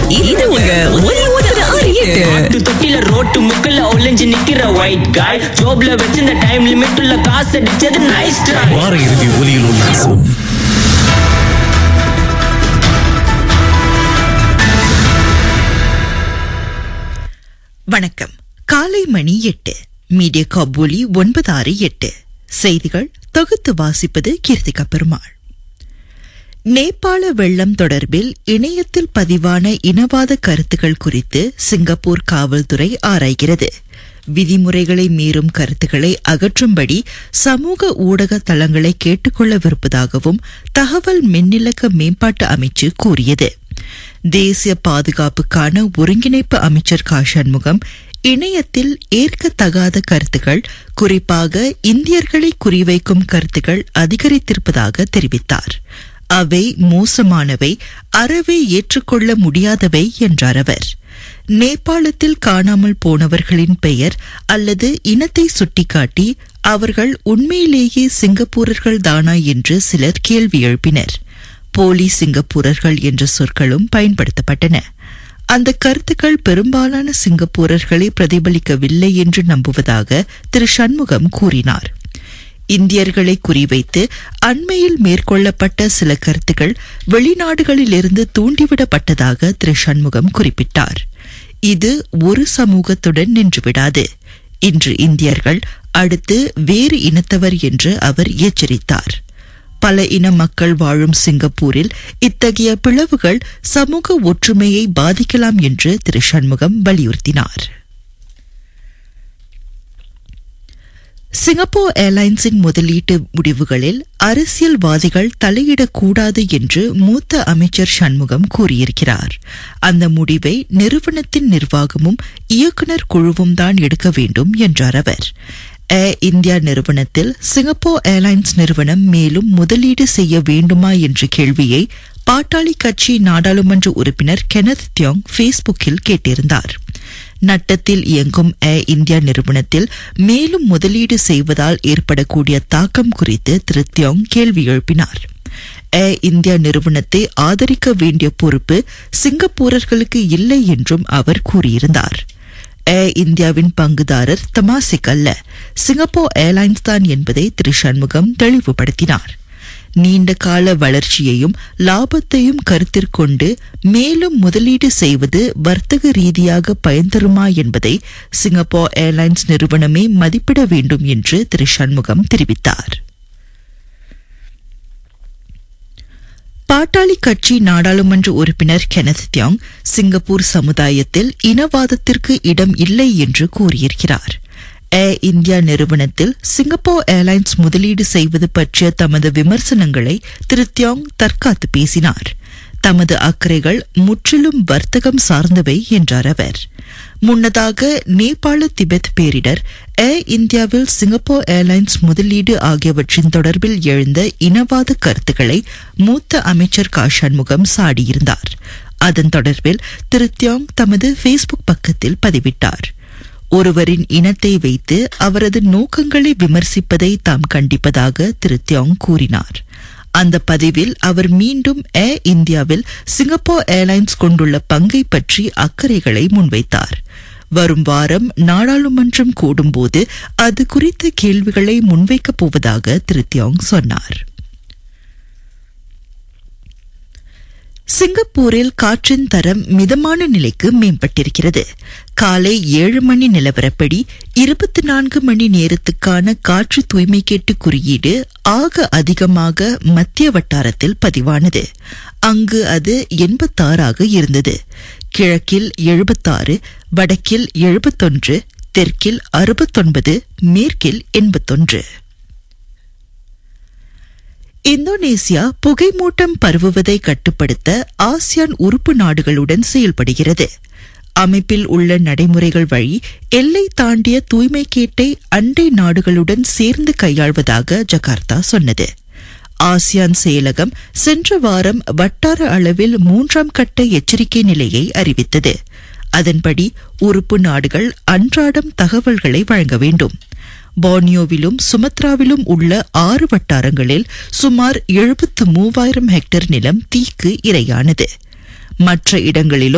இது உங்க ஒலி உதவி அறியீட்டு ஆட்டு தொட்டில ரோட்டு முக்கல்ல ஒளிஞ்சு நிக்கிற ஒயிட் காய் ஜோப்ல வச்சிருந்த டைம் லிமிட் உள்ள காசு அடிச்சது நைஸ் ட்ரை வார இறுதி ஒலியில் உல்லாசம் வணக்கம் காலை மணி எட்டு மீடியா காபூலி ஒன்பது ஆறு எட்டு செய்திகள் தொகுத்து வாசிப்பது கீர்த்திகா பெருமாள் நேபாள வெள்ளம் தொடர்பில் இணையத்தில் பதிவான இனவாத கருத்துக்கள் குறித்து சிங்கப்பூர் காவல்துறை ஆராய்கிறது விதிமுறைகளை மீறும் கருத்துக்களை அகற்றும்படி சமூக ஊடக தளங்களை கேட்டுக்கொள்ளவிருப்பதாகவும் தகவல் மின்னிலக்க மேம்பாட்டு அமைச்சு கூறியது தேசிய பாதுகாப்புக்கான ஒருங்கிணைப்பு அமைச்சர் கா சண்முகம் இணையத்தில் ஏற்கத்தகாத கருத்துக்கள் குறிப்பாக இந்தியர்களை குறிவைக்கும் கருத்துக்கள் அதிகரித்திருப்பதாக தெரிவித்தார் அவை மோசமானவை அறவே ஏற்றுக்கொள்ள முடியாதவை என்றார் அவர் நேபாளத்தில் காணாமல் போனவர்களின் பெயர் அல்லது இனத்தை சுட்டிக்காட்டி அவர்கள் உண்மையிலேயே சிங்கப்பூரர்கள் தானா என்று சிலர் கேள்வி எழுப்பினர் போலி சிங்கப்பூரர்கள் என்ற சொற்களும் பயன்படுத்தப்பட்டன அந்த கருத்துக்கள் பெரும்பாலான சிங்கப்பூரர்களை பிரதிபலிக்கவில்லை என்று நம்புவதாக திரு சண்முகம் கூறினார் இந்தியர்களை குறிவைத்து அண்மையில் மேற்கொள்ளப்பட்ட சில கருத்துக்கள் வெளிநாடுகளிலிருந்து தூண்டிவிடப்பட்டதாக திரு சண்முகம் குறிப்பிட்டார் இது ஒரு சமூகத்துடன் நின்றுவிடாது இன்று இந்தியர்கள் அடுத்து வேறு இனத்தவர் என்று அவர் எச்சரித்தார் பல இன மக்கள் வாழும் சிங்கப்பூரில் இத்தகைய பிளவுகள் சமூக ஒற்றுமையை பாதிக்கலாம் என்று திரு சண்முகம் வலியுறுத்தினார் சிங்கப்பூர் ஏர்லைன்ஸின் முதலீட்டு முடிவுகளில் அரசியல்வாதிகள் தலையிடக்கூடாது என்று மூத்த அமைச்சர் சண்முகம் கூறியிருக்கிறார் அந்த முடிவை நிறுவனத்தின் நிர்வாகமும் இயக்குநர் குழுவும் தான் எடுக்க வேண்டும் என்றார் அவர் ஏர் இந்தியா நிறுவனத்தில் சிங்கப்பூர் ஏர்லைன்ஸ் நிறுவனம் மேலும் முதலீடு செய்ய வேண்டுமா என்ற கேள்வியை பாட்டாளி கட்சி நாடாளுமன்ற உறுப்பினர் கெனத் தியோங் ஃபேஸ்புக்கில் கேட்டிருந்தார் நட்டத்தில் இயங்கும் ஏர் இந்தியா நிறுவனத்தில் மேலும் முதலீடு செய்வதால் ஏற்படக்கூடிய தாக்கம் குறித்து திரு தியோங் கேள்வி எழுப்பினார் ஏர் இந்தியா நிறுவனத்தை ஆதரிக்க வேண்டிய பொறுப்பு சிங்கப்பூரர்களுக்கு இல்லை என்றும் அவர் கூறியிருந்தார் ஏர் இந்தியாவின் பங்குதாரர் தமாசிக் அல்ல சிங்கப்பூர் ஏர்லைன்ஸ் தான் என்பதை திரு சண்முகம் தெளிவுபடுத்தினார் நீண்ட கால வளர்ச்சியையும் லாபத்தையும் கருத்திற்கொண்டு மேலும் முதலீடு செய்வது வர்த்தக ரீதியாக பயன் தருமா என்பதை சிங்கப்பூர் ஏர்லைன்ஸ் நிறுவனமே மதிப்பிட வேண்டும் என்று திரு சண்முகம் தெரிவித்தார் பாட்டாளி கட்சி நாடாளுமன்ற உறுப்பினர் கெனத் தியாங் சிங்கப்பூர் சமுதாயத்தில் இனவாதத்திற்கு இடம் இல்லை என்று கூறியிருக்கிறார் ஏர் இந்தியா நிறுவனத்தில் சிங்கப்பூர் ஏர்லைன்ஸ் முதலீடு செய்வது பற்றிய தமது விமர்சனங்களை திரு தியோங் தற்காத்து பேசினார் தமது அக்கறைகள் முற்றிலும் வர்த்தகம் சார்ந்தவை என்றார் அவர் முன்னதாக நேபாள திபெத் பேரிடர் ஏர் இந்தியாவில் சிங்கப்பூர் ஏர்லைன்ஸ் முதலீடு ஆகியவற்றின் தொடர்பில் எழுந்த இனவாத கருத்துக்களை மூத்த அமைச்சர் கா சண்முகம் சாடியிருந்தார் அதன் தொடர்பில் திரு தியோங் தமது ஃபேஸ்புக் பக்கத்தில் பதிவிட்டார் ஒருவரின் இனத்தை வைத்து அவரது நோக்கங்களை விமர்சிப்பதை தாம் கண்டிப்பதாக திரு தியோங் கூறினார் அந்த பதிவில் அவர் மீண்டும் ஏர் இந்தியாவில் சிங்கப்பூர் ஏர்லைன்ஸ் கொண்டுள்ள பங்கை பற்றி அக்கறைகளை முன்வைத்தார் வரும் வாரம் நாடாளுமன்றம் கூடும்போது அது குறித்த கேள்விகளை முன்வைக்கப் போவதாக திரு தியோங் சொன்னார் சிங்கப்பூரில் காற்றின் தரம் மிதமான நிலைக்கு மேம்பட்டிருக்கிறது காலை ஏழு மணி நிலவரப்படி இருபத்தி நான்கு மணி நேரத்துக்கான காற்று தூய்மை கேட்டு குறியீடு ஆக அதிகமாக மத்திய வட்டாரத்தில் பதிவானது அங்கு அது எண்பத்தாறாக இருந்தது கிழக்கில் எழுபத்தாறு வடக்கில் எழுபத்தொன்று தெற்கில் அறுபத்தொன்பது மேற்கில் எண்பத்தொன்று இந்தோனேசியா புகைமூட்டம் பரவுவதை கட்டுப்படுத்த ஆசியான் உறுப்பு நாடுகளுடன் செயல்படுகிறது அமைப்பில் உள்ள நடைமுறைகள் வழி எல்லை தாண்டிய தூய்மை கேட்டை அண்டை நாடுகளுடன் சேர்ந்து கையாள்வதாக ஜகார்த்தா சொன்னது ஆசியான் செயலகம் சென்ற வாரம் வட்டார அளவில் மூன்றாம் கட்ட எச்சரிக்கை நிலையை அறிவித்தது அதன்படி உறுப்பு நாடுகள் அன்றாடம் தகவல்களை வழங்க வேண்டும் போர்னியோவிலும் சுமத்ராவிலும் உள்ள ஆறு வட்டாரங்களில் சுமார் எழுபத்து மூவாயிரம் ஹெக்டேர் நிலம் தீக்கு இரையானது மற்ற இடங்களிலும்